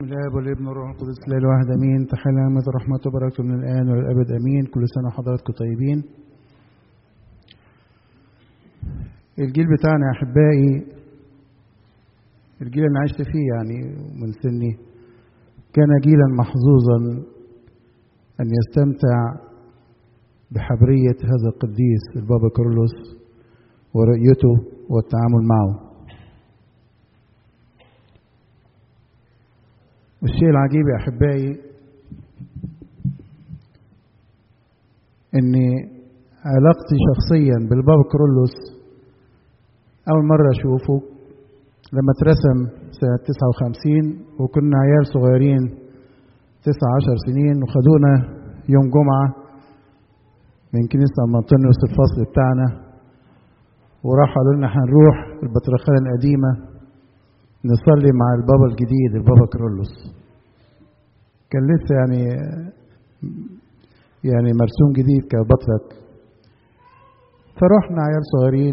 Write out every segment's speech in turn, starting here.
الاب والابن والروح القدس لا اله واحد امين تحل نعمة رحمته وبركته من الان والابد امين كل سنه وحضراتكم طيبين الجيل بتاعنا يا احبائي الجيل اللي عشت فيه يعني من سني كان جيلا محظوظا ان يستمتع بحبريه هذا القديس البابا كارلوس ورؤيته والتعامل معه والشيء العجيب يا احبائي ان علاقتي شخصيا بالبابا كرولوس اول مره اشوفه لما اترسم سنه 59 وكنا عيال صغيرين 19 سنين وخدونا يوم جمعه من كنيسه المنطنيوس الفصل بتاعنا وراحوا قالوا لنا هنروح البطرخانه القديمه نصلي مع البابا الجديد البابا كرولوس كان لسه يعني يعني مرسوم جديد كبطرك فرحنا عيال صغيرين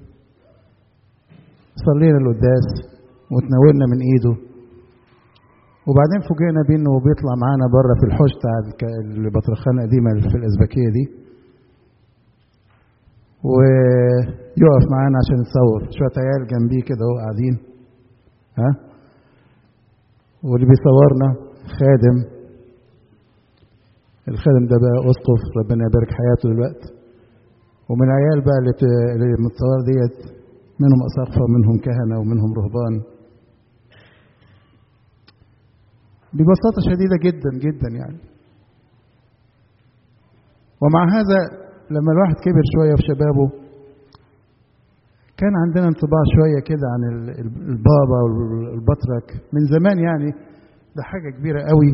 صلينا القداس وتناولنا من ايده وبعدين فوجئنا بيه انه بيطلع معانا بره في الحوش بتاع البطرخانه القديمه اللي في الازبكيه دي ويقف معانا عشان يتصور شويه عيال جنبيه كده اهو قاعدين ها واللي بيصورنا خادم الخادم ده بقى اسقف ربنا يبارك حياته دلوقتي ومن العيال بقى اللي اللي متصور ديت منهم اساقفه ومنهم كهنه ومنهم رهبان ببساطه شديده جدا جدا يعني ومع هذا لما الواحد كبر شويه في شبابه كان عندنا انطباع شويه كده عن البابا والبطرك من زمان يعني ده حاجه كبيره قوي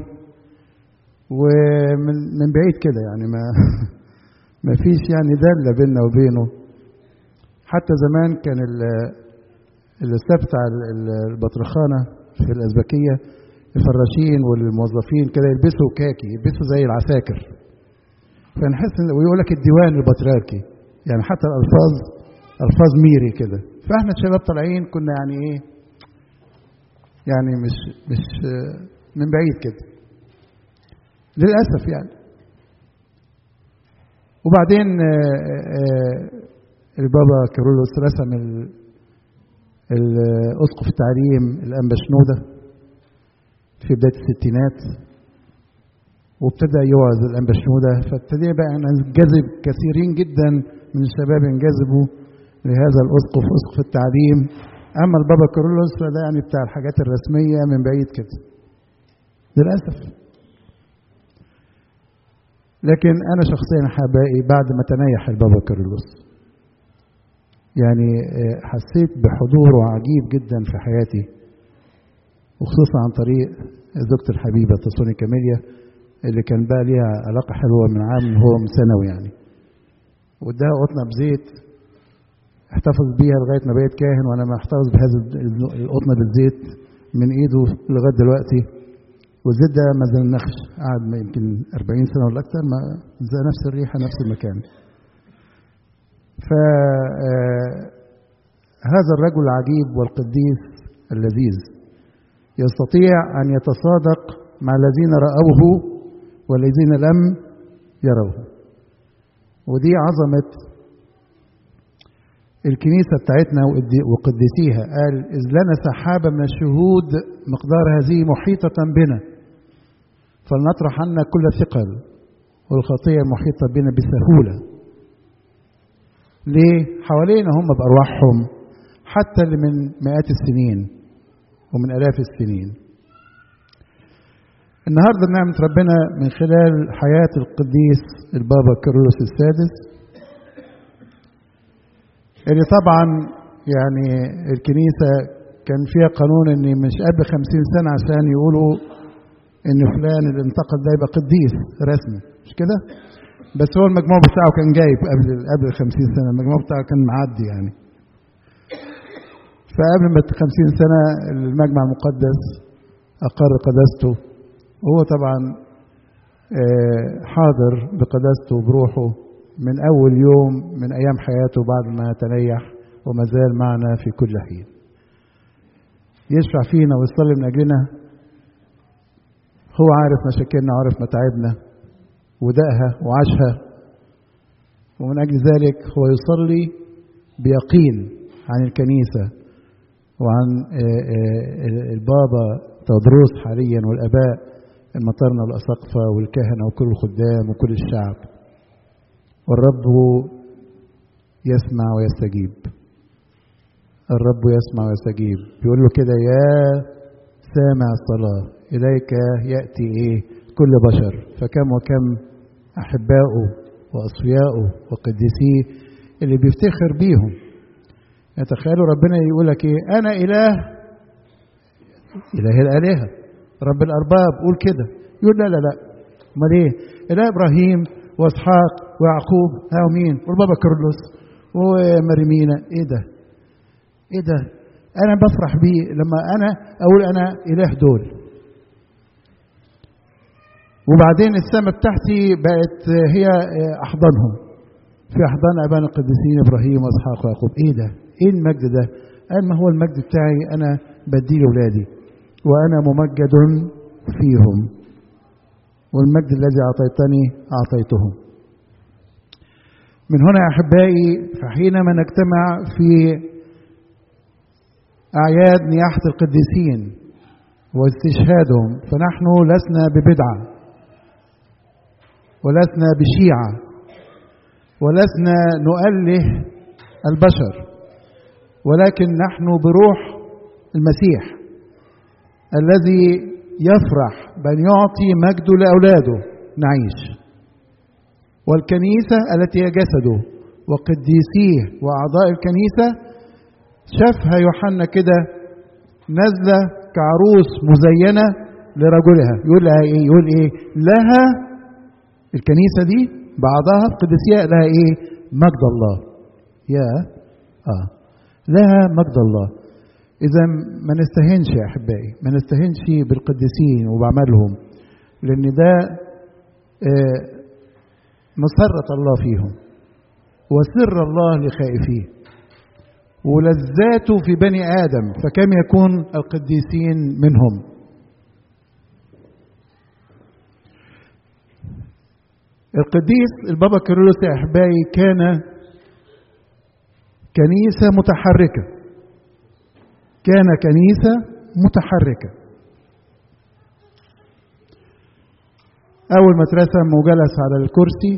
ومن من بعيد كده يعني ما ما فيش يعني داله بيننا وبينه حتى زمان كان الستاف بتاع البطرخانه في الازبكيه الفراشين والموظفين كده يلبسوا كاكي يلبسوا زي العساكر فنحس ويقول لك الديوان البطريركي يعني حتى الالفاظ الفاظ ميري كده فاحنا الشباب طالعين كنا يعني ايه يعني مش مش من بعيد كده للاسف يعني وبعدين البابا كارولوس رسم الاسقف التعليم الانبا شنوده في بدايه الستينات وابتدى يوعظ الانبا شنوده فابتدى بقى ننجذب كثيرين جدا من الشباب ينجذبوا لهذا الاسقف اسقف التعليم اما البابا كارولوس فده يعني بتاع الحاجات الرسميه من بعيد كده للاسف لكن انا شخصيا حبائي بعد ما تنيح البابا كارولوس يعني حسيت بحضوره عجيب جدا في حياتي وخصوصا عن طريق زوجتي الحبيبه تصوني كاميليا اللي كان بقى ليها علاقه حلوه من عام هو من ثانوي يعني واداها قطنه بزيت احتفظ بيها لغايه ما بقيت كاهن وانا محتفظ بهذا القطنه بالزيت من ايده لغايه دلوقتي والزيت ده ما زلناخش قعد يمكن 40 سنه ولا اكثر ما زي نفس الريحه نفس المكان ف هذا الرجل العجيب والقديس اللذيذ يستطيع ان يتصادق مع الذين راوه والذين لم يروه ودي عظمه الكنيسة بتاعتنا وقدسيها قال إذ لنا سحابة من الشهود مقدار هذه محيطة بنا فلنطرح عنا كل ثقل والخطية المحيطة بنا بسهولة ليه؟ حوالينا هم بأرواحهم حتى اللي من مئات السنين ومن آلاف السنين النهارده بنعمة ربنا من خلال حياة القديس البابا كارلوس السادس اللي طبعا يعني الكنيسة كان فيها قانون ان مش قبل خمسين سنة عشان يقولوا ان فلان اللي انتقل ده يبقى قديس رسمي مش كده؟ بس هو المجموع بتاعه كان جايب قبل قبل 50 سنة المجموع بتاعه كان معدي يعني فقبل ما 50 سنة المجمع المقدس أقر قداسته وهو طبعا حاضر بقداسته وبروحه من أول يوم من أيام حياته بعد ما تنيح وما زال معنا في كل حين يشفع فينا ويصلي من أجلنا هو عارف مشاكلنا وعارف متاعبنا ودقها وعاشها ومن أجل ذلك هو يصلي بيقين عن الكنيسة وعن البابا تودروس حاليا والآباء المطرنة والأساقفة والكهنة وكل الخدام وكل الشعب والرب يسمع ويستجيب الرب يسمع ويستجيب بيقول له كده يا سامع الصلاة إليك يأتي إيه كل بشر فكم وكم أحباؤه وأصفياؤه وقديسيه اللي بيفتخر بيهم يتخيلوا ربنا يقول لك إيه أنا إله إله الآلهة رب الأرباب قول كده يقول لا لا لا أمال إيه إله إبراهيم وإسحاق ويعقوب ها مين والبابا كرلس ومريمينا إيه ده إيه ده أنا بفرح بيه لما أنا أقول أنا إله دول وبعدين السماء بتاعتي بقت هي أحضانهم في أحضان أبانا القديسين إبراهيم وإسحاق ويعقوب إيه ده إيه المجد ده قال ما هو المجد بتاعي أنا بديه لأولادي وأنا ممجد فيهم والمجد الذي أعطيتني أعطيتهم من هنا يا أحبائي فحينما نجتمع في أعياد نياحة القديسين واستشهادهم فنحن لسنا ببدعة ولسنا بشيعة ولسنا نؤله البشر ولكن نحن بروح المسيح الذي يفرح بأن يعطي مجده لأولاده نعيش والكنيسة التي هي جسده وقديسيه وأعضاء الكنيسة شافها يوحنا كده نازلة كعروس مزينة لرجلها يقول لها إيه يقول إيه لها الكنيسة دي بعضها القديسية لها إيه مجد الله يا آه لها مجد الله إذا ما نستهنش يا أحبائي ما نستهنش بالقديسين وبعملهم لأن ده آه مسرة الله فيهم وسر الله لخائفيه ولذاته في بني آدم فكم يكون القديسين منهم القديس البابا كيرلس يا أحبائي كان كنيسة متحركة كان كنيسة متحركة أول ما اترسم وجلس على الكرسي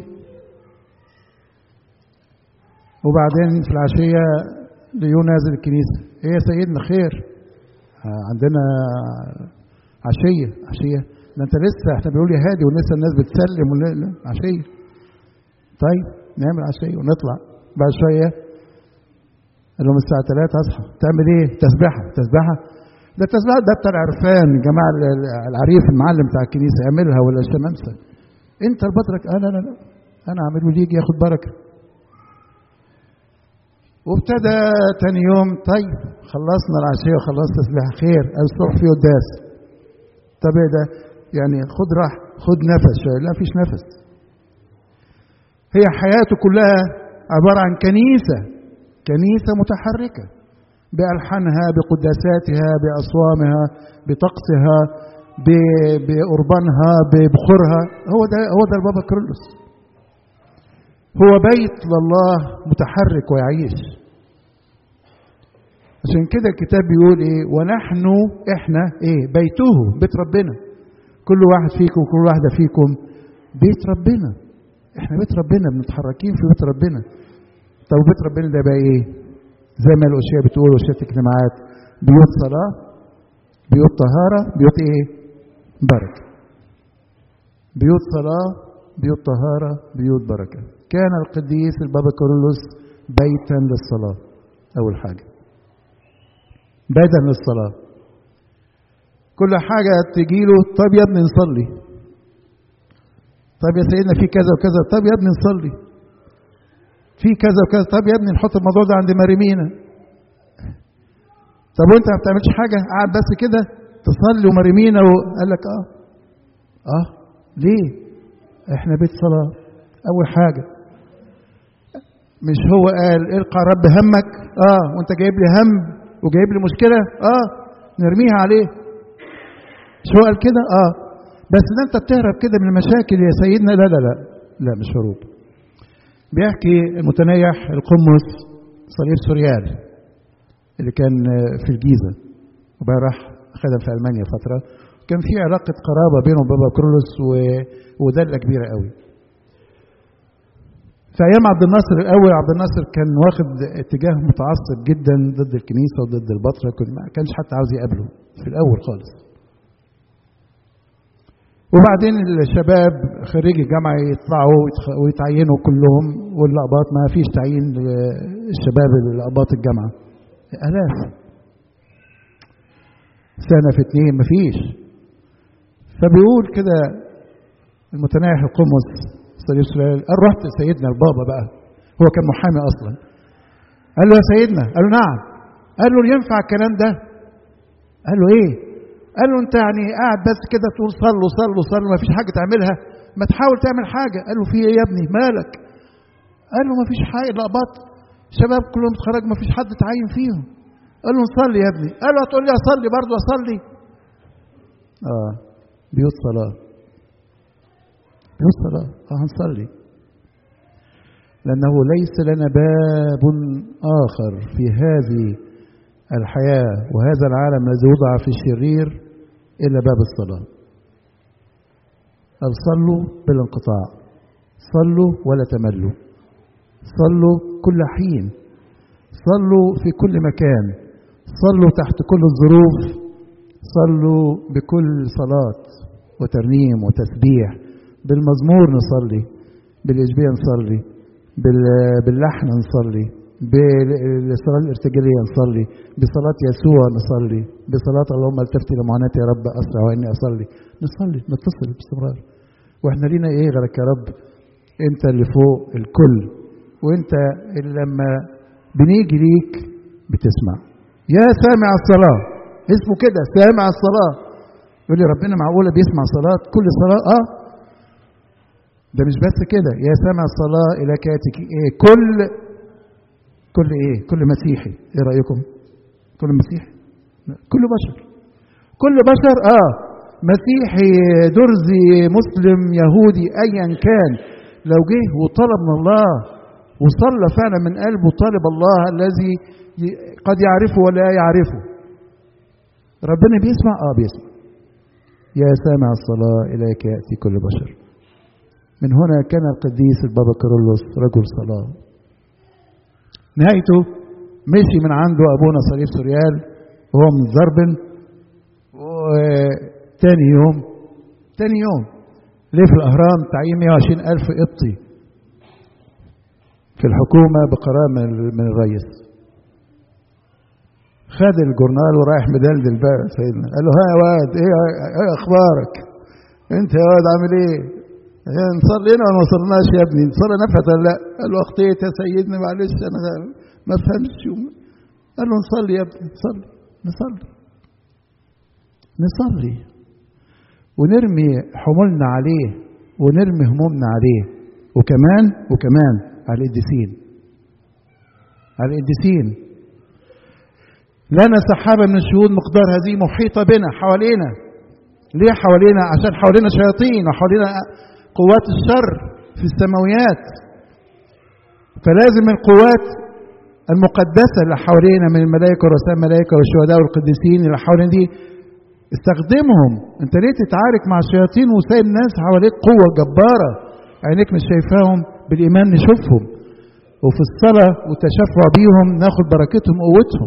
وبعدين في العشية ليو نازل الكنيسة إيه يا سيدنا خير عندنا عشية عشية ده أنت لسه إحنا بنقول يا هادي ولسه الناس بتسلم عشية طيب نعمل عشية ونطلع بعد شوية قال لهم الساعة 3 أصحى تعمل إيه؟ تسبحة تسبحة ده التسبيح ده بتاع العرفان جماعة العريف المعلم بتاع الكنيسة يعملها ولا الشمامسة انت البطرك اه لا لا لا انا اعمله ليك ياخد بركة وابتدى تاني يوم طيب خلصنا العشية وخلصنا تسبيح خير الصبح في قداس طب ايه ده يعني خد راح خد نفس شوية لا فيش نفس هي حياته كلها عبارة عن كنيسة كنيسة متحركة بألحانها بقداساتها بأصوامها بطقسها بقربانها ببخورها هو ده هو ده البابا كرولوس هو بيت لله متحرك ويعيش عشان كده الكتاب بيقول ايه ونحن احنا ايه بيته بيت ربنا كل واحد فيكم وكل واحده فيكم بيت ربنا احنا بيت ربنا بنتحركين في بيت ربنا طب بيت ربنا ده بقى ايه زي ما الأشياء بتقول وشية اجتماعات بيوت صلاة بيوت طهارة بيوت إيه؟ بركة بيوت صلاة بيوت طهارة بيوت بركة كان القديس البابا كارولوس بيتا للصلاة أول حاجة بيتا للصلاة كل حاجة تجيله طب يا ابني نصلي طب يا سيدنا في كذا وكذا طب يا ابني نصلي في كذا وكذا طب يا ابني نحط الموضوع ده عند مريمينا طب وانت ما بتعملش حاجه قاعد بس كده تصلي ومريمينا وقال لك اه اه ليه احنا بيت صلاه اول حاجه مش هو قال القى رب همك اه وانت جايب لي هم وجايب لي مشكله اه نرميها عليه مش هو قال كده اه بس ده انت بتهرب كده من المشاكل يا سيدنا لا لا لا لا مش هروب بيحكي المتنيح القمص صليب سوريال اللي كان في الجيزه وبقى راح خدم في المانيا فتره كان في علاقه قرابه بينه وبابا كرولوس و... ودله كبيره قوي في ايام عبد الناصر الاول عبد الناصر كان واخد اتجاه متعصب جدا ضد الكنيسه وضد البطرك ما كانش حتى عاوز يقابله في الاول خالص وبعدين الشباب خريجي الجامعه يطلعوا ويتعينوا كلهم واللقبات ما فيش تعيين للشباب لقبات الجامعه الاف سنه في اتنين ما فيش فبيقول كده المتنايح القمص صليب سلال قال رحت سيدنا البابا بقى هو كان محامي اصلا قال له يا سيدنا قال له نعم قال له ينفع الكلام ده قال له ايه قال له انت يعني قاعد بس كده تقول صلوا صلوا صلوا ما فيش حاجه تعملها ما تحاول تعمل حاجه قال له في ايه يا ابني مالك قال له ما فيش حاجه لقبات شباب كلهم اتخرجوا ما فيش حد تعين فيهم قال له نصلي يا ابني قال له هتقول لي اصلي برضه اصلي اه بيوت صلاه بيوت صلاه اه هنصلي لأنه ليس لنا باب آخر في هذه الحياة وهذا العالم الذي وضع في الشرير إلا باب الصلاة قال صلوا بالانقطاع صلوا ولا تملوا صلوا كل حين صلوا في كل مكان صلوا تحت كل الظروف صلوا بكل صلاة وترنيم وتسبيح بالمزمور نصلي بالإشبية نصلي باللحن نصلي بالصلاة الارتجالية نصلي بصلاة يسوع نصلي بصلاة اللهم التفتي لمعاناتي يا رب أسرع وإني أصلي نصلي نتصل باستمرار وإحنا لينا إيه غيرك يا رب أنت اللي فوق الكل وأنت اللي لما بنيجي ليك بتسمع يا سامع الصلاة اسمه كده سامع الصلاة يقول لي ربنا معقولة بيسمع صلاة كل صلاة اه ده مش بس كده يا سامع الصلاة إلى كاتك إيه كل كل إيه كل مسيحي إيه رأيكم كل مسيحي كل بشر كل بشر آه مسيحي درزي مسلم يهودي أيا كان لو جه وطلب من الله وصلى فعلا من قلبه طالب الله الذي قد يعرفه ولا يعرفه ربنا بيسمع اه بيسمع يا سامع الصلاة إليك يأتي كل بشر من هنا كان القديس البابا كارولوس رجل صلاة نهايته مشي من عنده أبونا صليب سوريال وهو من زربن وتاني يوم تاني يوم ليه في الأهرام تعيين 120 ألف قبطي في الحكومة بقرار من الرئيس خد الجورنال ورايح مدلدل بقى سيدنا قال له ها يا واد ايه, ايه اخبارك انت يا واد عامل ايه نصلي هنا ولا ما وصلناش يا ابني نصلي نفت ولا لا قال له اخطيت يا سيدنا معلش انا ما فهمش قال له نصلي يا ابني نصلي نصلي نصلي ونرمي حمولنا عليه ونرمي همومنا عليه وكمان وكمان على القديسين على القديسين لنا سحابة من الشهود مقدار هذه محيطة بنا حوالينا ليه حوالينا عشان حوالينا شياطين وحوالينا قوات الشر في السماويات فلازم القوات المقدسة اللي حوالينا من الملائكة ورؤساء الملائكة والشهداء والقديسين اللي حوالينا دي استخدمهم انت ليه تتعارك مع الشياطين وسايب ناس حواليك قوة جبارة عينيك مش شايفاهم بالإيمان نشوفهم وفي الصلاة والتشفع بيهم ناخد بركتهم قوتهم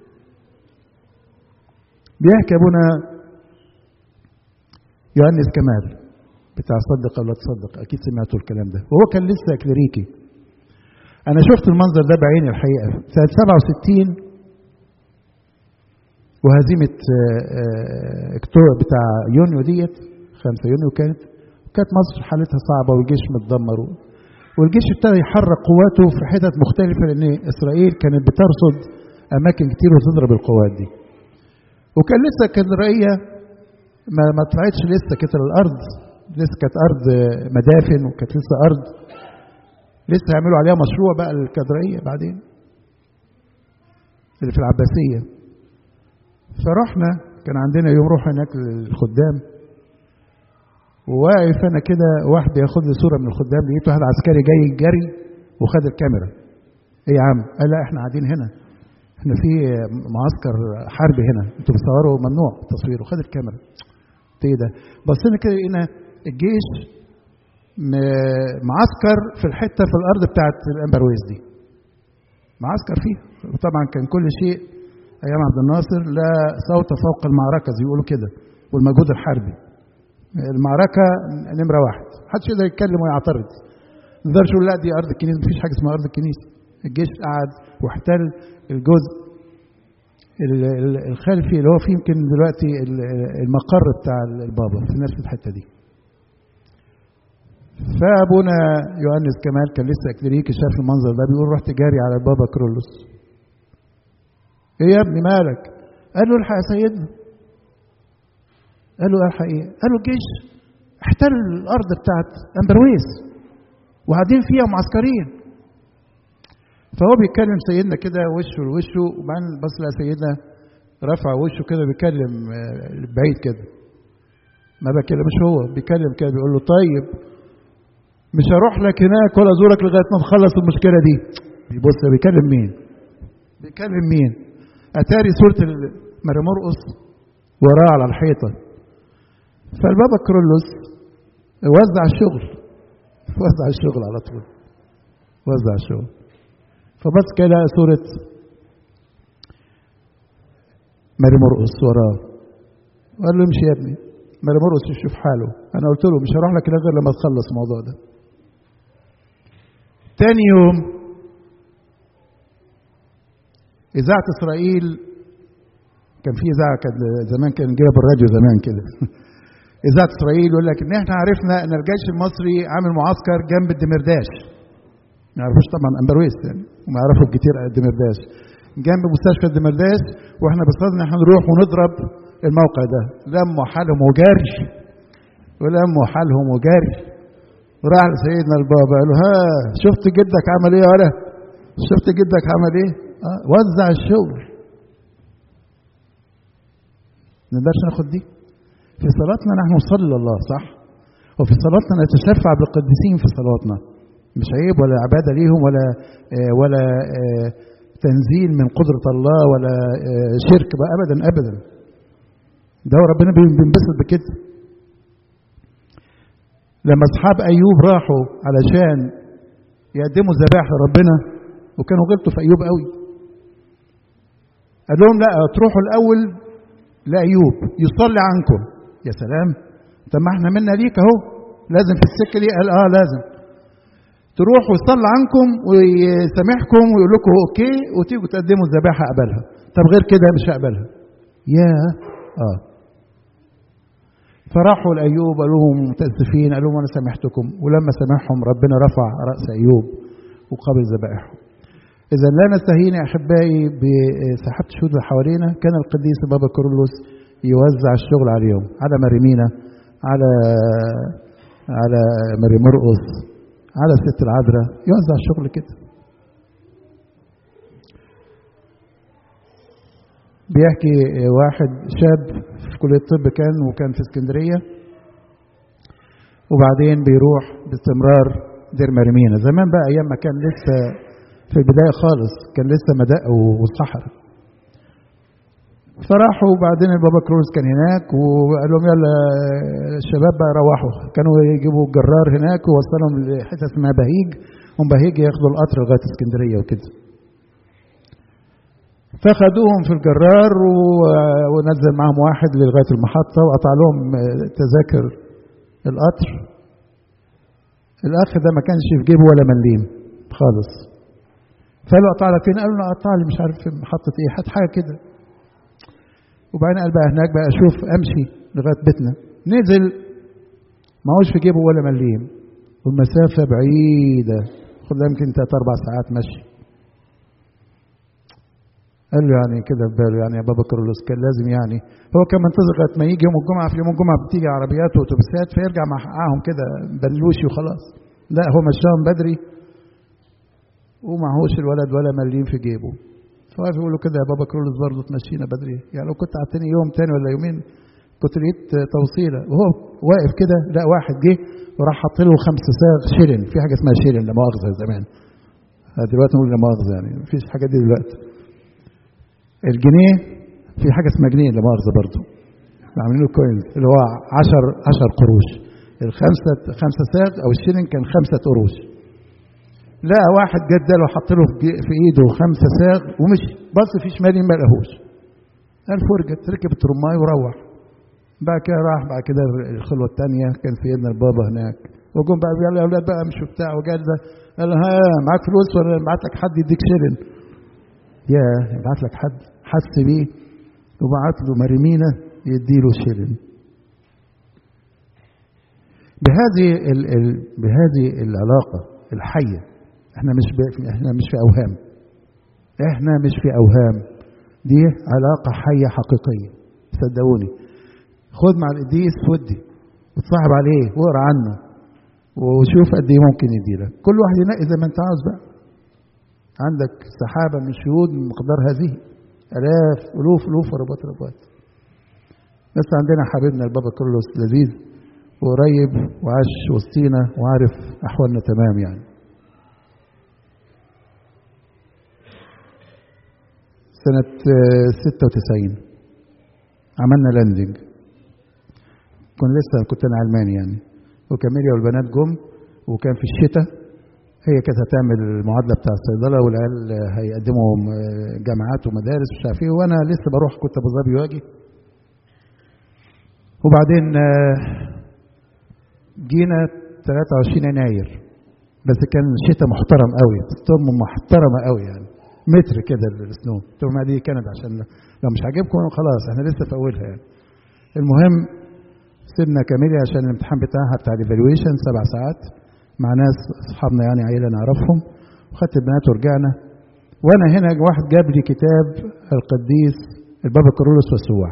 بيحكي ابونا يوحنس كمال بتاع صدق ولا تصدق اكيد سمعتوا الكلام ده وهو كان لسه كليريكي انا شفت المنظر ده بعيني الحقيقه سنه 67 وهزيمه اكتوبر بتاع يونيو ديت 5 يونيو كانت كانت مصر حالتها صعبه والجيش متدمر والجيش ابتدى يحرك قواته في حتت مختلفه لان اسرائيل كانت بترصد اماكن كتير وتضرب القوات دي وكان لسه الكاتدرائية ما ما طلعتش لسه كانت الأرض لسه كانت أرض مدافن وكانت لسه أرض لسه هيعملوا عليها مشروع بقى الكاتدرائية بعدين اللي في العباسية فرحنا كان عندنا يوم روح هناك للخدام وواقف انا كده واحد بياخد لي صوره من الخدام لقيت واحد عسكري جاي جري وخد الكاميرا ايه يا عم قال لا احنا قاعدين هنا احنا في معسكر حربي هنا انتوا بتصوروا ممنوع التصوير وخد الكاميرا ايه ده بصينا كده لقينا الجيش معسكر في الحته في الارض بتاعت الامبرويز دي معسكر فيه طبعا كان كل شيء ايام عبد الناصر لا صوت فوق المعركه زي يقولوا كده والمجهود الحربي المعركه نمره واحد محدش يقدر يتكلم ويعترض ما نقدرش نقول لا دي ارض الكنيسه مفيش حاجه اسمها ارض الكنيسه الجيش قعد واحتل الجزء الخلفي اللي هو فيه يمكن دلوقتي المقر بتاع البابا في نفس الحته دي فابونا يوحنس كمال كان لسه اكليريكي شاف المنظر ده بيقول رحت جاري على البابا كرولوس ايه يا ابني مالك قال له الحق يا سيدنا قال له الحق ايه قال له الجيش احتل الارض بتاعت امبرويس وقاعدين فيها معسكرين فهو بيتكلم سيدنا كده وشه لوشه وبعدين بص لقى سيدنا رفع وشه كده بيكلم بعيد كده ما بكلمش هو بيكلم كده بيقول له طيب مش هروح لك هناك ولا ازورك لغايه ما تخلص المشكله دي بيبص بيكلم مين بيكلم مين اتاري صوره ماري مرقص وراه على الحيطه فالبابا كرولوس وزع الشغل وزع الشغل على طول وزع الشغل فبص كده صورة ماري مرقص وراه قال له امشي يا ابني ماري مرقص يشوف حاله انا قلت له مش هروح لك غير لما تخلص الموضوع ده تاني يوم إذاعة إسرائيل كان في إذاعة كان زمان كان جايب الراديو زمان كده إذاعة إسرائيل يقول لك إن إحنا عرفنا إن الجيش المصري عامل معسكر جنب الدمرداش ما يعرفوش طبعا أمبرويس يعني وما يعرفوا كتير الدمرداش جنب مستشفى الدمرداش وإحنا بصدنا إن إحنا نروح ونضرب الموقع ده لموا حالهم وجري ولموا حالهم وجري وراح لسيدنا البابا قال له ها شفت جدك عمل ايه يا ولا شفت جدك عمل ايه آه وزع الشغل نقدرش ناخد دي في صلاتنا نحن نصلي لله صح وفي صلاتنا نتشفع بالقديسين في صلاتنا مش عيب ولا عباده ليهم ولا آه ولا آه تنزيل من قدره الله ولا آه شرك بقى ابدا ابدا ده ربنا بينبسط بكده لما اصحاب ايوب راحوا علشان يقدموا ذبائح لربنا وكانوا غلطوا في ايوب قوي قال لهم لا تروحوا الاول لايوب يصلي عنكم يا سلام طب ما احنا منا ليك اهو لازم في السكه دي قال اه لازم تروحوا يصلي عنكم ويسامحكم ويقول لكم اوكي وتيجوا تقدموا الذبائح اقبلها طب غير كده مش هقبلها يا اه فراحوا لايوب قالوا لهم متاسفين قالوا لهم انا سامحتكم ولما سامحهم ربنا رفع راس ايوب وقبل ذبائحهم اذا لا نستهين يا احبائي بسحابه الشهود اللي حوالينا كان القديس بابا كورولوس يوزع الشغل عليهم على مريمينا على على مريم مرقص على الست العذراء يوزع الشغل كده بيحكي واحد شاب في كلية الطب كان وكان في اسكندرية وبعدين بيروح باستمرار دير مرمينا زمان بقى أيام ما كان لسه في البداية خالص كان لسه مداء وصحراء فراحوا وبعدين البابا كروز كان هناك وقال لهم يلا الشباب بقى روحوا كانوا يجيبوا الجرار هناك ووصلهم لحته اسمها بهيج ومن بهيج ياخدوا القطر لغايه اسكندريه وكده فخدوهم في الجرار ونزل معاهم واحد لغايه المحطه وقطع لهم تذاكر القطر الاخ ده ما كانش في جيبه ولا مليم خالص فقالوا قطع لك فين؟ قالوا له قطع لي مش عارف في محطه ايه حد حاجه كده وبعدين قال بقى هناك بقى اشوف امشي لغايه بيتنا نزل ما هوش في جيبه ولا مليم والمسافه بعيده خد يمكن ثلاث اربع ساعات مشي قال له يعني كده في باله يعني يا بابا كارلوس كان لازم يعني هو كان منتظر لغايه ما يجي يوم الجمعه في يوم الجمعه بتيجي عربيات واتوبيسات فيرجع معاهم كده بلوشي وخلاص لا هو مشاهم بدري ومعهوش الولد ولا مليم في جيبه فواقف يقول له كده يا بابا كرولوس برضه تمشينا بدري يعني لو كنت قعدتني يوم تاني ولا يومين كنت لقيت توصيله وهو واقف كده لا واحد جه وراح حط له خمس صاغ شيلن في حاجه اسمها شيلن لا مؤاخذه زمان دلوقتي نقول لا مؤاخذه يعني مفيش حاجه دي دلوقتي الجنيه في حاجه اسمها جنيه لا مؤاخذه برضه عاملين له كوينز اللي هو 10 10 قروش الخمسه خمسه صاغ او الشيلن كان خمسه قروش لا واحد جد له حط له في ايده خمسه صاغ ومشي بص في شمالي ما لقاهوش قال فرجت ركب الترماي وروح بعد كده راح بعد كده الخلوه الثانيه كان في ابن البابا هناك وجم بقى يلا يا اولاد بقى مش بتاع وجال ده قال ها معاك فلوس ولا ابعت لك حد يديك شيلن يا يبعت لك حد حس بيه وبعت له مريمينا يديله شيلن بهذه ال ال بهذه العلاقه الحيه احنا مش احنا مش في اوهام احنا مش في اوهام دي علاقه حيه حقيقيه صدقوني خد مع القديس ودي وتصاحب عليه واقرا عنه وشوف قد ايه ممكن يديلك كل واحد ينقي زي ما انت عاوز بقى عندك سحابه من شهود من مقدار هذه الاف الوف الوف ورباط رباط بس عندنا حبيبنا البابا كرولوس لذيذ وقريب وعاش وسطينا وعارف احوالنا تمام يعني سنة 96 عملنا لاندنج كنا لسه كنت انا علماني يعني وكاميليا والبنات جم وكان في الشتاء هي كانت هتعمل المعادله بتاع الصيدله والعيال هيقدموا جامعات ومدارس مش عارف ايه وانا لسه بروح كنت ابو ظبي واجي وبعدين جينا 23 يناير بس كان الشتاء محترم قوي ستورم محترمه قوي يعني متر كده السنو قلت لهم دي كندا عشان لو مش عاجبكم خلاص احنا لسه في اولها يعني المهم سيبنا كاميليا عشان الامتحان بتاعها بتاع الايفالويشن سبع ساعات مع ناس اصحابنا يعني عيله نعرفهم وخدت البنات ورجعنا وانا هنا واحد جاب لي كتاب القديس البابا كارولوس والسواح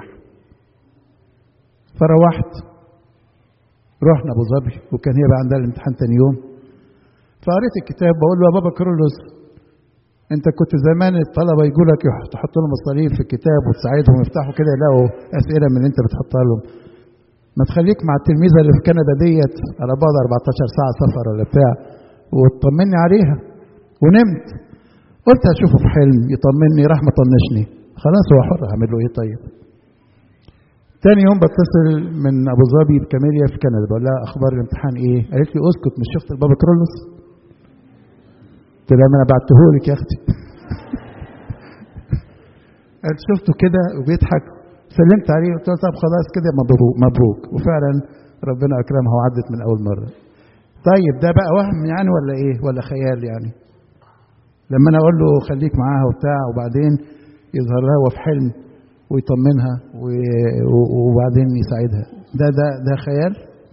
فروحت رحنا ابو ظبي وكان هي بقى عندها الامتحان تاني يوم فقريت الكتاب بقول له يا بابا كارولوس انت كنت زمان الطلبه يقول لك تحط لهم مصاريف في الكتاب وتساعدهم يفتحوا كده يلاقوا اسئله من اللي انت بتحطها لهم ما تخليك مع التلميذه اللي في كندا ديت على بعد 14 ساعه سفر ولا بتاع وتطمني عليها ونمت قلت هشوفه في حلم يطمني راح مطنشني خلاص هو حر هعمل له ايه طيب تاني يوم بتصل من ابو ظبي بكاميليا في كندا بقول لها اخبار الامتحان ايه قالت لي اسكت مش شفت البابا كرولوس قلت لها ما انا بعتهولك يا اختي قالت شفته كده وبيضحك سلمت عليه قلت له طب خلاص كده مبروك مبروك وفعلا ربنا اكرمها وعدت من اول مره طيب ده بقى وهم يعني ولا ايه ولا خيال يعني لما انا اقول له خليك معاها وبتاع وبعدين يظهر لها هو في حلم ويطمنها وبعدين يساعدها ده ده ده خيال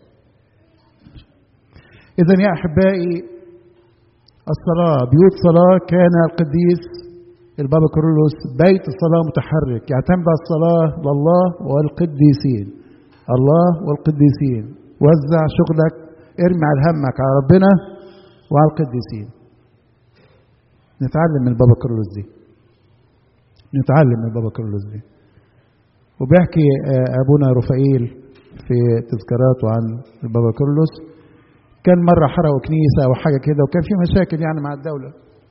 اذا يا احبائي الصلاه بيوت صلاه كان القديس البابا كارولوس بيت الصلاة متحرك يعتمد على الصلاة لله والقديسين الله والقديسين وزع شغلك ارمي على همك على ربنا وعلى القديسين نتعلم من البابا كارولوس دي نتعلم من البابا كارولوس دي وبيحكي ابونا رفائيل في تذكاراته عن البابا كارولوس كان مرة حرقوا كنيسة أو حاجة كده وكان في مشاكل يعني مع الدولة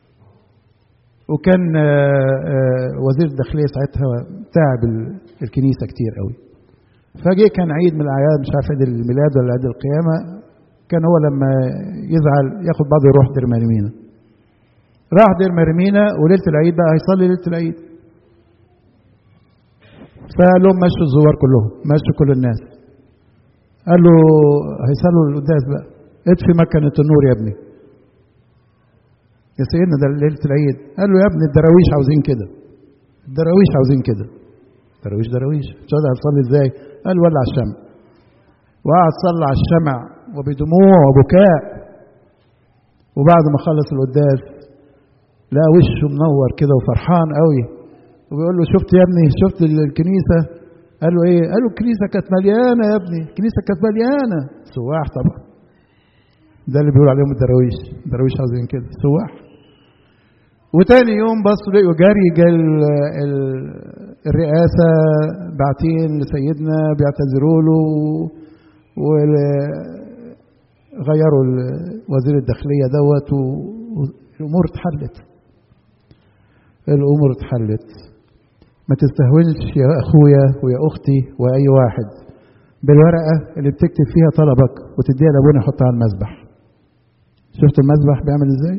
وكان وزير الداخليه ساعتها تعب الكنيسه كتير قوي فجه كان عيد من الاعياد مش عارف عيد الميلاد ولا عيد القيامه كان هو لما يزعل ياخد بعضه يروح دير مريمينا راح دير مريمينا وليله العيد بقى هيصلي ليله العيد فقال لهم مشوا الزوار كلهم مشوا كل الناس قال له هيصلوا القداس بقى اطفي مكنه النور يا ابني يا سيدنا ده ليله العيد قال له يا ابني الدراويش عاوزين كده الدراويش عاوزين كده دراويش دراويش مش قادر هتصلي ازاي قال ولع الشمع وقعد صلى على الشمع وبدموع وبكاء وبعد ما خلص القداس لقى وشه منور كده وفرحان قوي وبيقول له شفت يا ابني شفت الكنيسه قال له ايه قال له الكنيسه كانت مليانه يا ابني الكنيسه كانت مليانه سواح طبعا ده اللي بيقول عليهم الدراويش الدراويش عاوزين كده سواح وتاني يوم بصوا لقوا جري جا الرئاسة باعتين لسيدنا بيعتذروا له وغيروا وزير الداخلية دوت والأمور اتحلت الأمور اتحلت ما تستهونش يا أخويا ويا أختي وأي واحد بالورقة اللي بتكتب فيها طلبك وتديها لأبونا يحطها على المسبح شفت المسبح بيعمل ازاي؟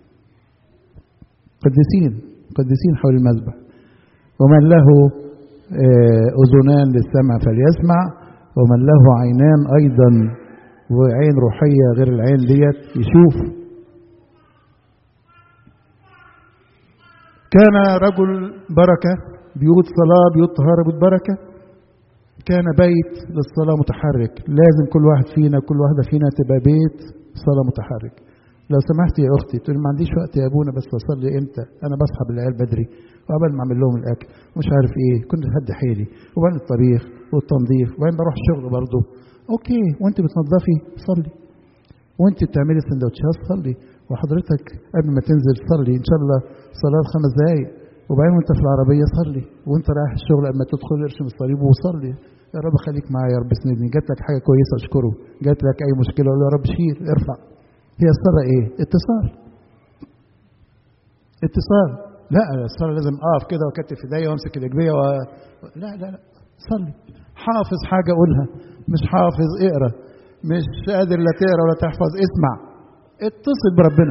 قديسين قديسين حول المسبح ومن له أذنان للسمع فليسمع ومن له عينان أيضا وعين روحية غير العين ديت يشوف كان رجل بركة بيوت صلاة بيوت طهارة بيوت بركة كان بيت للصلاة متحرك لازم كل واحد فينا كل واحدة فينا تبقى بيت صلاة متحرك لو سمحت يا اختي تقول ما عنديش وقت يا ابونا بس اصلي امتى انا بصحى بالعيال بدري وقبل ما اعمل لهم الاكل ومش عارف ايه كنت هدي حيلي وبعدين الطبيخ والتنظيف وبعدين بروح الشغل برضه اوكي وانت بتنظفي صلي وانت بتعملي سندوتشات صلي وحضرتك قبل ما تنزل صلي ان شاء الله صلاه خمس دقائق وبعدين وانت في العربيه صلي وانت رايح الشغل قبل ما تدخل ارسم الصليب وصلي يا رب خليك معايا يا رب اسندني جات لك حاجه كويسه اشكره جات لك اي مشكله قول يا رب شيل ارفع هي الصلاة ايه؟ اتصال اتصال لا الصلاة لازم اقف كده واكتف ايديا وامسك الاجبية و... لا لا لا صلي حافظ حاجة قولها مش حافظ اقرا مش قادر لا تقرا ولا تحفظ اسمع اتصل بربنا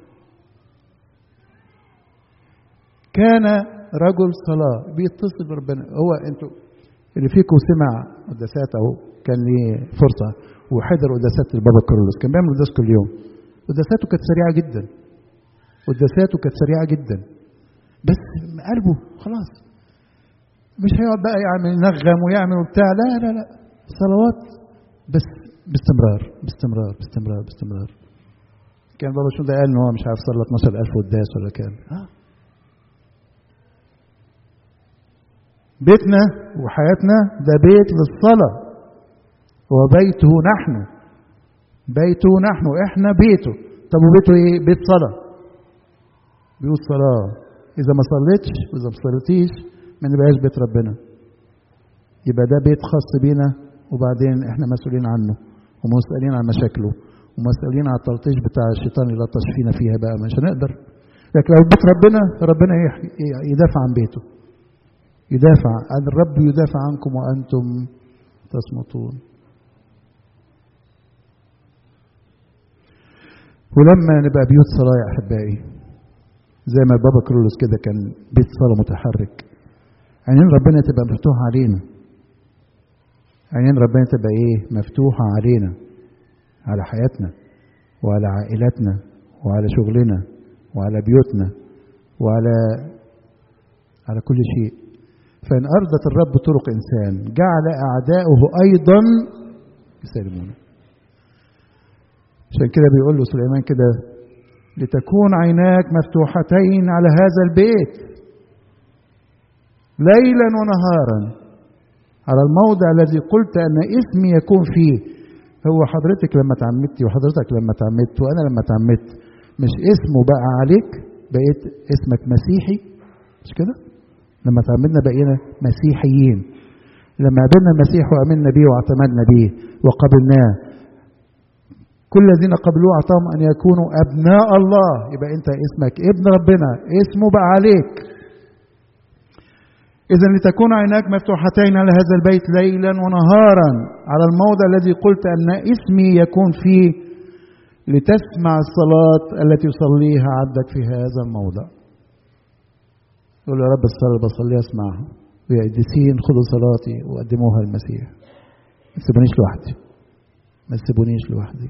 كان رجل صلاة بيتصل بربنا هو انتوا اللي فيكم سمع قداسات اهو كان ليه فرصة وحضر قداسات البابا كارلوس كان بيعمل قداس كل يوم قداساته كانت سريعة جدا قداساته كانت سريعة جدا بس قلبه خلاص مش هيقعد بقى يعمل ينغم ويعمل وبتاع لا لا لا صلوات بس باستمرار باستمرار باستمرار باستمرار كان بابا شنودة قال ان هو مش عارف صلى 12000 قداس ولا كام آه. بيتنا وحياتنا ده بيت للصلاة وبيته نحن بيته نحن احنا بيته طب وبيته ايه بيت صلاة بيوت صلاة اذا ما صليتش واذا ما صليتيش ما نبقاش بيت ربنا يبقى ده بيت خاص بينا وبعدين احنا مسؤولين عنه ومسؤولين عن مشاكله ومسؤولين عن التلطيش بتاع الشيطان اللي لطش فينا فيها بقى مش هنقدر لكن لو بيت ربنا ربنا يدافع عن بيته يدافع عن الرب يدافع عنكم وانتم تصمتون ولما نبقى بيوت صلاة يا أحبائي زي ما بابا كرولوس كده كان بيت صلاة متحرك عينين ربنا تبقى مفتوحة علينا عينين ربنا تبقى إيه مفتوحة علينا على حياتنا وعلى عائلاتنا وعلى شغلنا وعلى بيوتنا وعلى على كل شيء فإن أرضت الرب طرق إنسان جعل أعداؤه أيضا يسلمونه عشان كده بيقول له سليمان كده لتكون عيناك مفتوحتين على هذا البيت ليلا ونهارا على الموضع الذي قلت ان اسمي يكون فيه هو حضرتك لما تعمدتي وحضرتك لما تعمدت وانا لما تعمدت مش اسمه بقى عليك بقيت اسمك مسيحي مش كده لما تعمدنا بقينا مسيحيين لما قابلنا المسيح وامنا بيه واعتمدنا بيه وقبلناه كل الذين قبلوه اعطاهم ان يكونوا ابناء الله يبقى انت اسمك ابن ربنا اسمه بقى عليك اذا لتكون عيناك مفتوحتين على هذا البيت ليلا ونهارا على الموضع الذي قلت ان اسمي يكون فيه لتسمع الصلاه التي يصليها عبدك في هذا الموضع قول يا رب الصلاه اللي بصليها اسمعها ويا قديسين خذوا صلاتي وقدموها للمسيح ما تسيبونيش لوحدي ما تسيبونيش لوحدي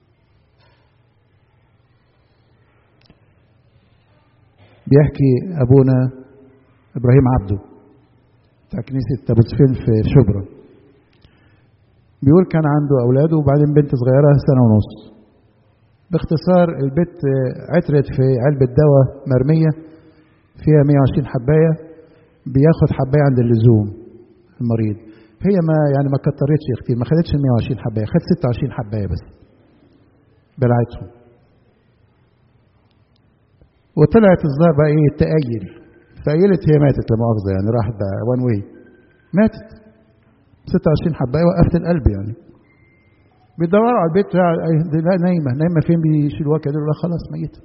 بيحكي ابونا ابراهيم عبده بتاع كنيسه تابوتسفين في شبرا بيقول كان عنده اولاده وبعدين بنت صغيره سنه ونص باختصار البت عترت في علبه دواء مرميه فيها 120 حبايه بياخد حبايه عند اللزوم المريض هي ما يعني ما كترتش كتير ما خدتش 120 حبايه خدت 26 حبايه بس بلعتهم وطلعت الظاهر بقى ايه تأيل فقيلت هي ماتت لا مؤاخذه يعني راحت بقى وان واي ماتت 26 حبايه وقفت القلب يعني بيدوروا على البيت لا نايمه نايمه فين بيشيلوها كده لا خلاص ميته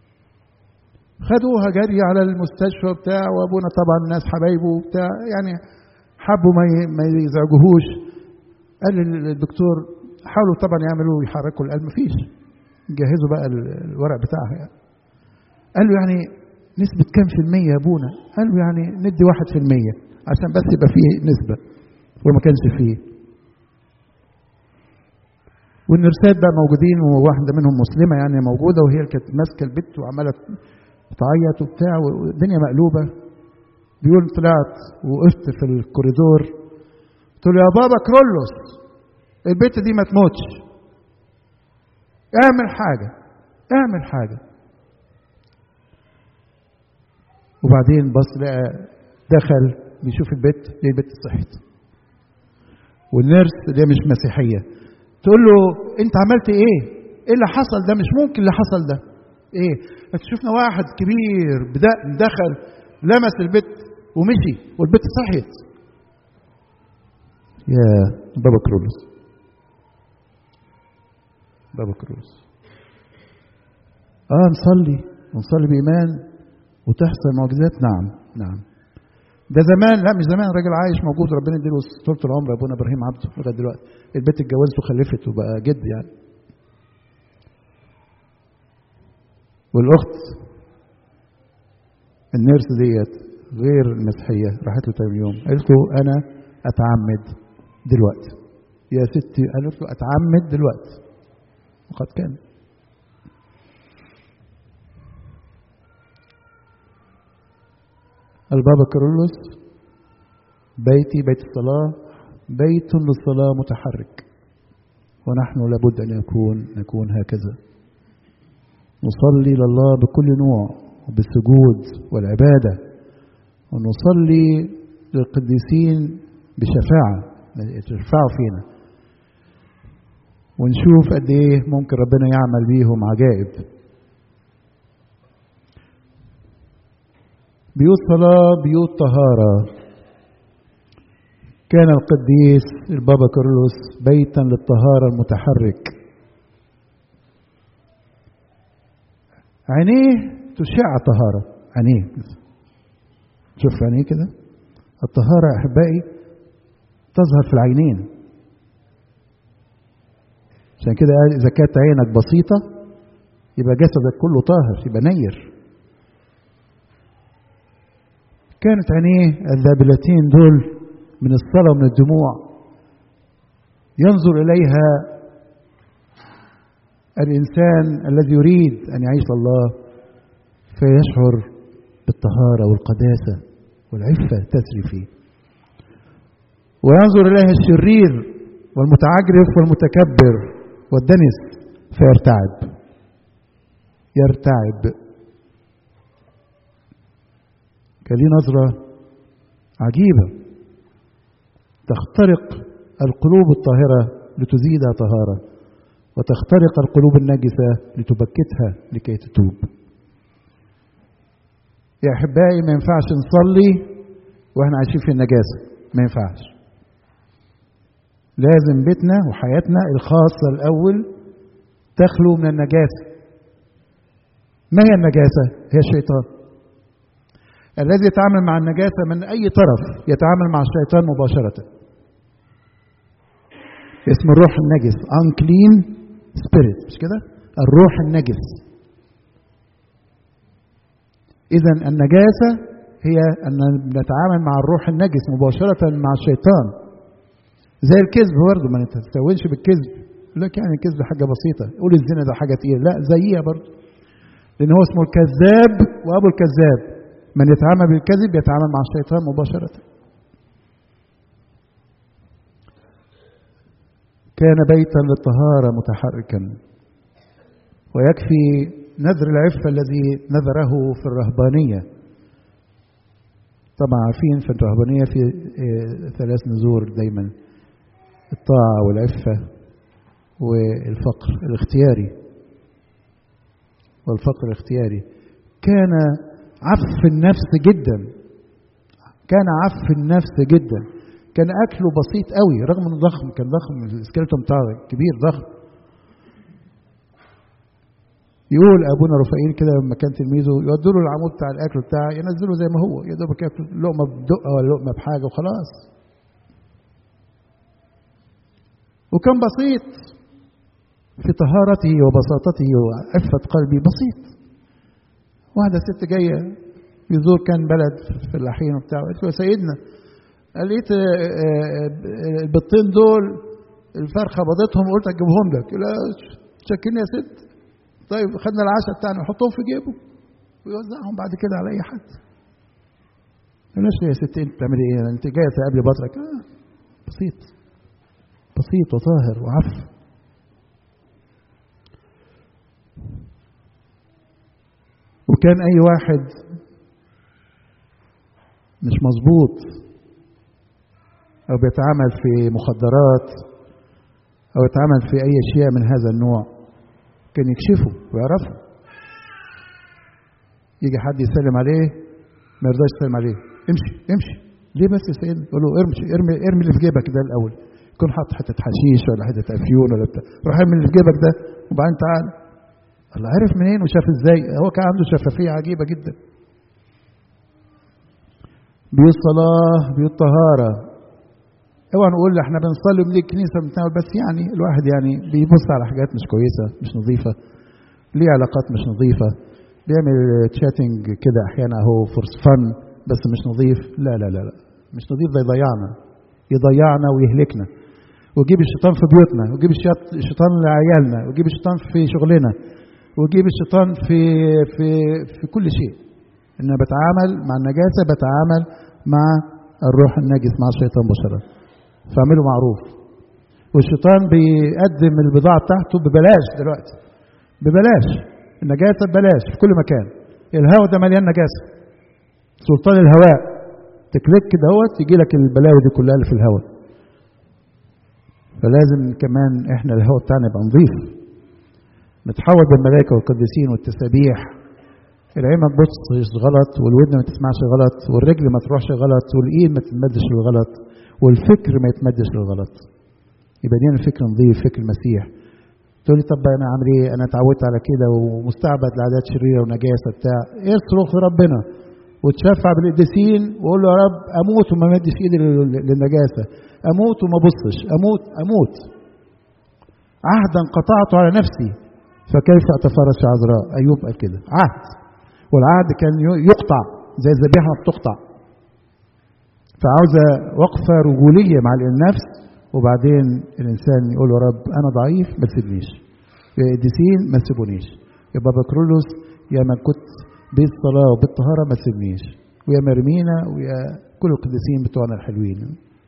خدوها جري على المستشفى بتاع وابونا طبعا الناس حبايبه بتاع يعني حبوا ما ما يزعجوهوش قال للدكتور حاولوا طبعا يعملوا يحركوا القلب مفيش جهزوا بقى الورق بتاعها يعني قال له يعني نسبة كام في المية يا ابونا؟ قال له يعني ندي واحد في المية عشان بس يبقى فيه نسبة وما كانش فيه والنرسات بقى موجودين وواحدة منهم مسلمة يعني موجودة وهي اللي كانت ماسكة البت وعمالة تعيط وبتاع والدنيا مقلوبة بيقول طلعت وقفت في الكوريدور قلت له يا بابا كرولوس البت دي ما تموتش اعمل حاجة اعمل حاجة وبعدين بص لقى دخل بيشوف البت ليه البت صحت والنيرس اللي هي مش مسيحية تقول له انت عملت ايه ايه اللي حصل ده مش ممكن اللي حصل ده ايه شفنا واحد كبير بدأ دخل لمس البت ومشي والبت صحيت يا بابا كرولوس بابا كرولوس اه نصلي ونصلي بإيمان وتحصل معجزات نعم نعم ده زمان لا مش زمان راجل عايش موجود ربنا يديله طول العمر ابونا ابراهيم عبده لغايه دلوقتي البيت اتجوزت وخلفت وبقى جد يعني والاخت النيرس ديت غير المسيحيه راحت له تاني يوم قالت له انا اتعمد دلوقتي يا ستي قالت له اتعمد دلوقتي وقد كان البابا كارولوس بيتي بيت الصلاة بيت للصلاة متحرك ونحن لابد أن يكون نكون هكذا نصلي لله بكل نوع بالسجود والعبادة ونصلي للقديسين بشفاعة يشفعوا فينا ونشوف قد ايه ممكن ربنا يعمل بيهم عجائب بيوت صلاة بيوت طهارة كان القديس البابا كارلوس بيتا للطهارة المتحرك عينيه تشع طهارة عينيه شوف عينيه كده الطهارة يا أحبائي تظهر في العينين عشان كده قال إذا كانت عينك بسيطة يبقى جسدك كله طاهر يبقى نير كانت عينيه الذابلتين دول من الصلاة ومن الدموع ينظر إليها الإنسان الذي يريد أن يعيش الله فيشعر بالطهارة والقداسة والعفة تسري فيه وينظر إليها الشرير والمتعجرف والمتكبر والدنس فيرتعب يرتعب كان ليه نظرة عجيبة تخترق القلوب الطاهرة لتزيدها طهارة وتخترق القلوب النجسة لتبكتها لكي تتوب يا أحبائي ما ينفعش نصلي وإحنا عايشين في النجاسة ما ينفعش لازم بيتنا وحياتنا الخاصة الأول تخلو من النجاسة ما هي النجاسة؟ هي الشيطان الذي يتعامل مع النجاسة من أي طرف يتعامل مع الشيطان مباشرة اسم الروح النجس unclean spirit مش كده الروح النجس إذا النجاسة هي أن نتعامل مع الروح النجس مباشرة مع الشيطان زي الكذب برضه ما تستهونش بالكذب يقول لك يعني الكذب حاجة بسيطة قول الزنا ده حاجة تقيلة لا زيها برضه لأن هو اسمه الكذاب وأبو الكذاب من يتعامل بالكذب يتعامل مع الشيطان مباشرة كان بيتا للطهارة متحركا ويكفي نذر العفة الذي نذره في الرهبانية طبعا عارفين في الرهبانية في ثلاث نذور دايما الطاعة والعفة والفقر الاختياري والفقر الاختياري كان عف النفس جدا كان عف النفس جدا كان اكله بسيط قوي رغم انه ضخم كان ضخم السكيلتون بتاعه كبير ضخم يقول ابونا رفائيل كده لما كان تلميذه يودوا له العمود بتاع الاكل بتاعه ينزله زي ما هو يا دوبك ياكل لقمه بدقه ولا لقمه بحاجه وخلاص وكان بسيط في طهارته وبساطته وعفة قلبي بسيط واحدة ست جاية يزور كان بلد في اللحين وبتاع قالت له يا سيدنا لقيت البطين دول الفرخة بضتهم قلت اجيبهم لك لا شكلني يا ست طيب خدنا العشاء بتاعنا نحطهم في جيبه ويوزعهم بعد كده على اي حد قالش يا ست انت بتعملي ايه انت جايه تقابلي بطلك آه بسيط بسيط وطاهر وعفو وكان اي واحد مش مظبوط او بيتعامل في مخدرات او يتعامل في اي اشياء من هذا النوع كان يكشفه ويعرفه يجي حد يسلم عليه ما يرضاش يسلم عليه امشي امشي ليه بس يا سيدنا يقول له ارمي ارمي ارمي اللي في جيبك ده الاول يكون حاطط حته حشيش ولا حته افيون ولا بتاع روح ارمي اللي في جيبك ده وبعدين تعال الله عرف منين وشاف ازاي هو كان عنده شفافيه عجيبه جدا بيوت صلاه بيوت طهاره اوعى نقول احنا بنصلي من الكنيسه بنتناول بس يعني الواحد يعني بيبص على حاجات مش كويسه مش نظيفه ليه علاقات مش نظيفه بيعمل تشاتنج كده احيانا اهو فور فن بس مش نظيف لا لا لا لا مش نظيف ده يضيعنا يضيعنا ويهلكنا ويجيب الشيطان في بيوتنا ويجيب الشيطان لعيالنا ويجيب الشيطان في شغلنا ويجيب الشيطان في في في كل شيء ان بتعامل مع النجاسه بتعامل مع الروح النجس مع الشيطان بشرا فاعملوا معروف والشيطان بيقدم البضاعه بتاعته ببلاش دلوقتي ببلاش النجاسه ببلاش في كل مكان الهواء ده مليان نجاسه سلطان الهواء تكليك كده اهوت يجي لك البلاوي دي كلها اللي في الهواء فلازم كمان احنا الهواء بتاعنا يبقى نظيف نتحول بالملائكه والقديسين والتسابيح العين ما تبصش غلط والودن ما تسمعش غلط والرجل ما تروحش غلط والايد ما تتمدش للغلط والفكر ما يتمدش للغلط يبقى دي الفكر نظيف فكر المسيح تقول لي طب انا عامل ايه انا اتعودت على كده ومستعبد لعادات شريره ونجاسه بتاع اصرخ ربنا وتشفع بالقديسين وقول له يا رب اموت وما مدش ايدي للنجاسه اموت وما ابصش اموت اموت عهدا قطعته على نفسي فكيف اتفرس في عذراء ايوب قال كده عهد والعهد كان يقطع زي الذبيحه ما بتقطع فعاوزه وقفه رجوليه مع النفس وبعدين الانسان يقول له رب انا ضعيف ما تسيبنيش يا قديسين ما تسيبونيش يا بابا كرولوس يا من كنت بالصلاه وبالطهاره ما تسيبنيش ويا مرمينا ويا كل القديسين بتوعنا الحلوين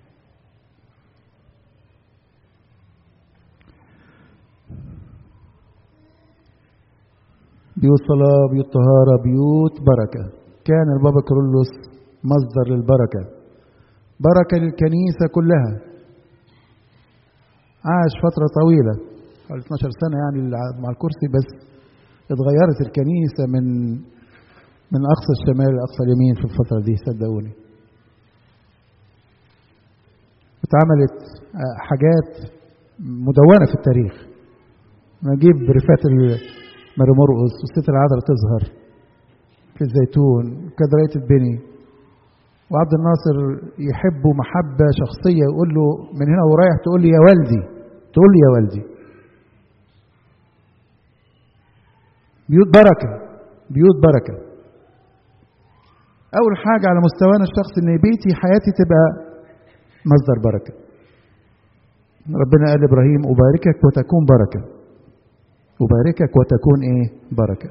بيوت صلاة بيوت طهارة بيوت بركة كان البابا كرولوس مصدر للبركة بركة للكنيسة كلها عاش فترة طويلة حوالي 12 سنة يعني مع الكرسي بس اتغيرت الكنيسة من من أقصى الشمال لأقصى اليمين في الفترة دي صدقوني اتعملت حاجات مدونة في التاريخ نجيب رفات ماري مرقص والست العذراء تظهر في الزيتون كدراية البني وعبد الناصر يحبه محبة شخصية يقول له من هنا ورايح تقول لي يا والدي تقول لي يا والدي بيوت بركة بيوت بركة أول حاجة على مستوانا الشخصي إن بيتي حياتي تبقى مصدر بركة ربنا قال لإبراهيم أباركك وتكون بركة أباركك وتكون إيه بركة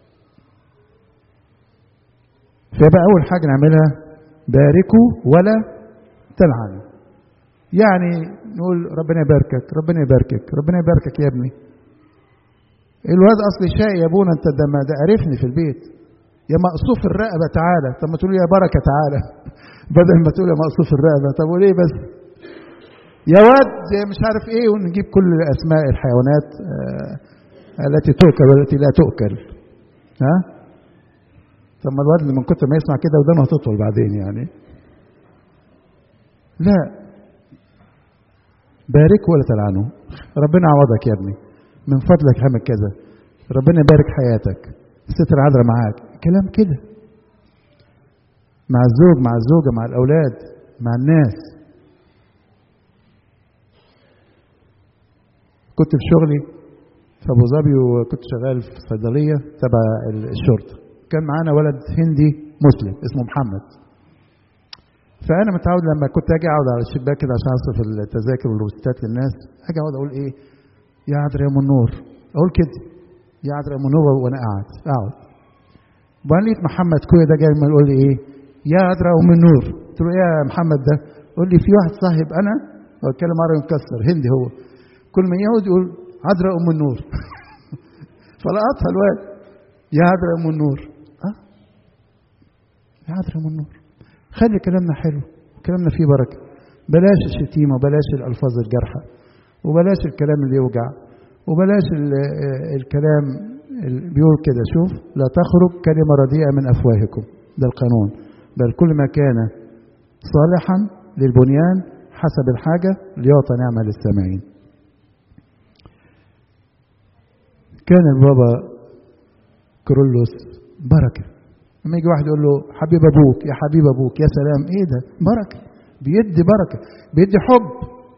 فيبقى أول حاجة نعملها باركوا ولا تلعنوا يعني نقول ربنا يباركك ربنا يباركك ربنا يباركك يا ابني الواد اصل شقي يا ابونا انت ده ما ده قرفني في البيت يا مقصوف الرقبه تعالى طب ما تقول يا بركه تعالى بدل ما تقول يا مقصوف الرقبه طب وليه بس يا واد يا مش عارف ايه ونجيب كل اسماء الحيوانات آه التي تؤكل والتي لا تؤكل ها طب ما الواد من كتر ما يسمع كده ودانه هتطول بعدين يعني لا باركه ولا تلعنه ربنا عوضك يا ابني من فضلك اعمل كذا ربنا يبارك حياتك ستر عذرة معاك كلام كده مع الزوج مع الزوجة مع الأولاد مع الناس كنت في شغلي في أبو ظبي وكنت شغال في صيدلية تبع الشرطة كان معانا ولد هندي مسلم اسمه محمد فأنا متعود لما كنت أجي أقعد على الشباك كده عشان أصرف التذاكر والروستات للناس أجي أقعد أقول إيه يا عذرا يا منور أقول كده يا عذرا يا منور وأنا قاعد أقعد وبعدين لقيت محمد كويا ده جاي يقول لي إيه يا عذرا أم النور قلت له إيه يا محمد ده قول لي في واحد صاحب أنا هو اتكلم مرة مكسر هندي هو كل ما يقعد يقول عذرا أم النور فلقطها الواد يا عذرا أم النور أه يا عذرا أم النور خلي كلامنا حلو كلامنا فيه بركة بلاش الشتيمة وبلاش الألفاظ الجارحة وبلاش الكلام اللي يوجع وبلاش الكلام اللي بيقول كده شوف لا تخرج كلمة رديئة من أفواهكم ده القانون بل كل ما كان صالحا للبنيان حسب الحاجة ليعطى نعمة للسامعين كان البابا كرولوس بركة لما يجي واحد يقول له حبيب ابوك يا حبيب ابوك يا سلام ايه ده بركة بيدي بركة بيدي حب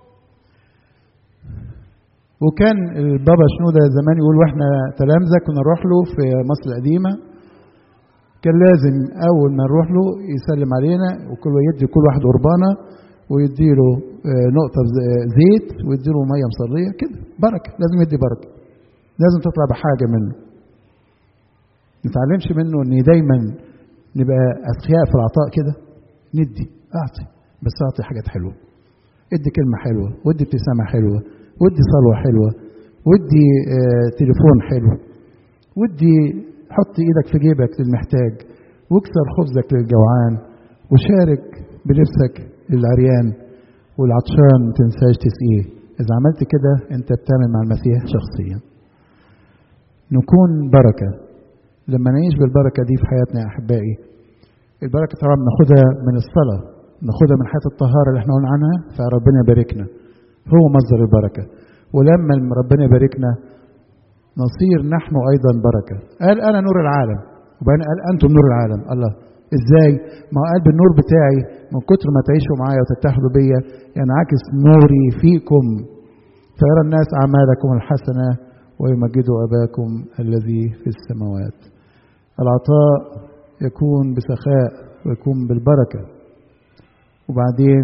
وكان البابا شنودة زمان يقول واحنا تلامذة كنا نروح له في مصر القديمة كان لازم أول ما نروح له يسلم علينا وكل يدي كل واحد قربانة ويديله نقطة زيت ويديله مية مصرية كده بركة لازم يدي بركة لازم تطلع بحاجة منه نتعلمش منه ان دايما نبقى اذكياء في العطاء كده ندي اعطي بس اعطي حاجات حلوه ادي كلمه حلوه ودي ابتسامه حلوه ودي صلوه حلوه ودي آه تليفون حلو ودي حط ايدك في جيبك للمحتاج واكسر خبزك للجوعان وشارك بلبسك للعريان والعطشان ما تنساش تسقيه اذا عملت كده انت بتعمل مع المسيح شخصيا نكون بركه لما نعيش بالبركة دي في حياتنا يا أحبائي البركة طبعا بناخدها من الصلاة ناخدها من حياة الطهارة اللي احنا قلنا عنها فربنا يباركنا هو مصدر البركة ولما ربنا يباركنا نصير نحن أيضا بركة قال أنا نور العالم وبعدين قال أنتم نور العالم الله إزاي؟ ما هو قال بالنور بتاعي من كتر ما تعيشوا معايا وتتحدوا بيا ينعكس نوري فيكم فيرى الناس أعمالكم الحسنة ويمجدوا أباكم الذي في السماوات العطاء يكون بسخاء ويكون بالبركة وبعدين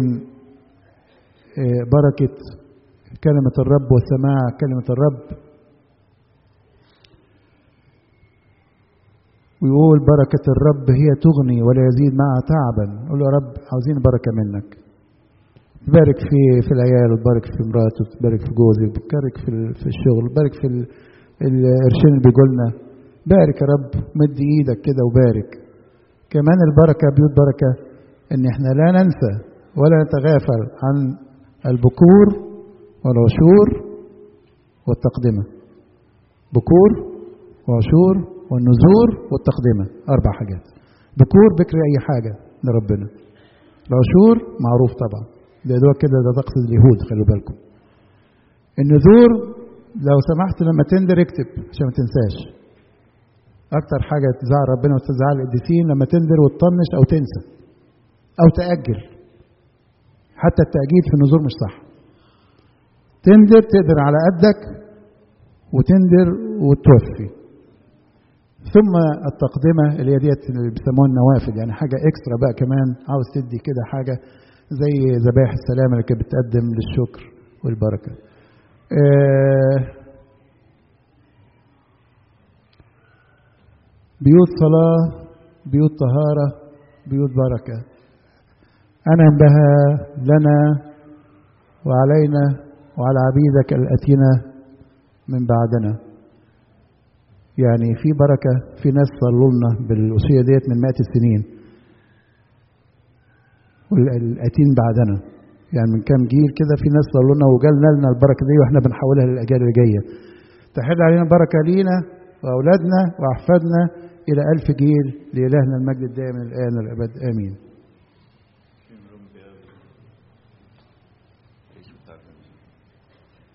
بركة كلمة الرب وسماع كلمة الرب ويقول بركة الرب هي تغني ولا يزيد معها تعبا قول يا رب عاوزين بركة منك تبارك في في العيال وتبارك في مراته وتبارك في جوزي وتبارك في في الشغل وتبارك في القرشين اللي بيجولنا بارك يا رب مد ايدك كده وبارك كمان البركة بيوت بركة ان احنا لا ننسى ولا نتغافل عن البكور والعشور والتقدمة بكور وعشور والنذور والتقدمة أربع حاجات بكور بكر أي حاجة لربنا العشور معروف طبعا ده دوت كده ده طقس اليهود خلوا بالكم النذور لو سمحت لما تندر اكتب عشان ما تنساش اكتر حاجه تزعل ربنا وتزعل القديسين لما تندر وتطنش او تنسى او تاجل حتى التاجيل في النذور مش صح تندر تقدر على قدك وتندر وتوفي ثم التقدمه اللي هي ديت اللي بيسموها النوافل يعني حاجه اكسترا بقى كمان عاوز تدي كده حاجه زي ذبائح السلام اللي كانت بتقدم للشكر والبركه آه بيوت صلاة بيوت طهارة بيوت بركة أنا بها لنا وعلينا وعلى عبيدك الأتينا من بعدنا يعني في بركة في ناس صلوا لنا بالوصية ديت من مئة السنين والأتين بعدنا يعني من كام جيل كده في ناس صلوا لنا وجالنا لنا البركة دي واحنا بنحولها للأجيال اللي جاية تحل علينا بركة لينا وأولادنا وأحفادنا إلى ألف جيل لإلهنا المجد الدائم من الآن والأبد آمين